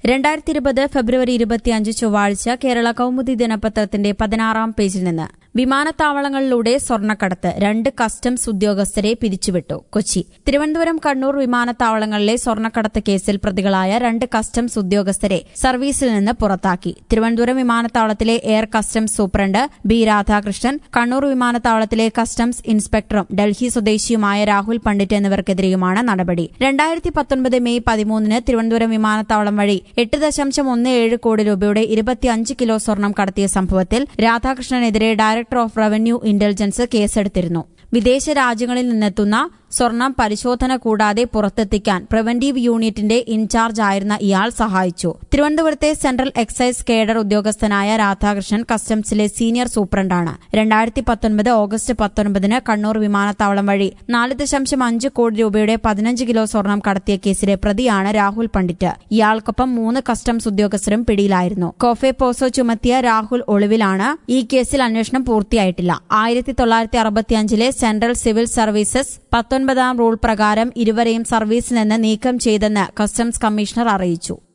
രണ്ടായിരത്തി ഇരുപത് ഫെബ്രുവരി ഇരുപത്തിയഞ്ച് ചൊവ്വാഴ്ച കേരള കൗമുദി ദിനപത്രത്തിന്റെ പതിനാറാം പേജിൽ നിന്ന് വിമാനത്താവളങ്ങളിലൂടെ സ്വർണ്ണക്കടത്ത് രണ്ട് കസ്റ്റംസ് ഉദ്യോഗസ്ഥരെ പിരിച്ചുവിട്ടു കൊച്ചി തിരുവനന്തപുരം കണ്ണൂർ വിമാനത്താവളങ്ങളിലെ സ്വർണ്ണക്കടത്ത് കേസിൽ പ്രതികളായ രണ്ട് കസ്റ്റംസ് ഉദ്യോഗസ്ഥരെ സർവീസിൽ നിന്ന് പുറത്താക്കി തിരുവനന്തപുരം വിമാനത്താവളത്തിലെ air customs superintendent B Radhakrishnan Kannur വിമാനത്താവളത്തിലെ കസ്റ്റംസ് ഇൻസ്പെക്ടറും ഡൽഹി സ്വദേശിയുമായ രാഹുൽ പണ്ഡിറ്റ് എന്നിവർക്കെതിരെയുമാണ് നടപടി രണ്ടായിരത്തി പത്തൊൻപത് മെയ് പതിമൂന്നിന് തിരുവനന്തപുരം വിമാനത്താവളം വഴി എട്ട് ദശാംശം ഒന്ന് ഏഴ് കോടി രൂപയുടെ ഇരുപത്തിയഞ്ച് കിലോ സ്വർണം കടത്തിയ സംഭവത്തിൽ രാധാകൃഷ്ണനെതിരെ ഡയറക്ടർ ഓഫ് റവന്യൂ ഇന്റലിജൻസ് കേസെടുത്തിരുന്നു വിദേശ രാജ്യങ്ങളിൽ നിന്നെത്തുന്ന സ്വർണം പരിശോധന കൂടാതെ പുറത്തെത്തിക്കാൻ പ്രിവന്റീവ് യൂണിറ്റിന്റെ ഇൻചാർജ് ആയിരുന്ന ഇയാൾ സഹായിച്ചു തിരുവനന്തപുരത്തെ സെൻട്രൽ എക്സൈസ് കേഡർ ഉദ്യോഗസ്ഥനായ രാധാകൃഷ്ണൻ കസ്റ്റംസിലെ സീനിയർ സൂപ്രണ്ടാണ് രണ്ടായിരത്തി പത്തൊൻപത് ഓഗസ്റ്റ് പത്തൊൻപതിന് കണ്ണൂർ വിമാനത്താവളം വഴി നാല് ദശാംശം അഞ്ച് കോടി രൂപയുടെ പതിനഞ്ച് കിലോ സ്വർണം കടത്തിയ കേസിലെ പ്രതിയാണ് രാഹുൽ പണ്ഡിറ്റ് ഇയാൾക്കൊപ്പം മൂന്ന് കസ്റ്റംസ് ഉദ്യോഗസ്ഥരും പിടിയിലായിരുന്നു കോഫെ പോസോ ചുമത്തിയ രാഹുൽ ഒളിവിലാണ് ഈ കേസിൽ അന്വേഷണം പൂർത്തിയായിട്ടില്ല ആയിരത്തി തൊള്ളായിരത്തി അറുപത്തിയഞ്ചിലെ സെൻട്രൽ സിവിൽ സർവീസസ് പത്തൊൻപതാം റൂൾ പ്രകാരം ഇരുവരെയും സർവീസിൽ നിന്ന് നീക്കം ചെയ്തെന്ന് കസ്റ്റംസ് കമ്മീഷണർ അറിയിച്ചു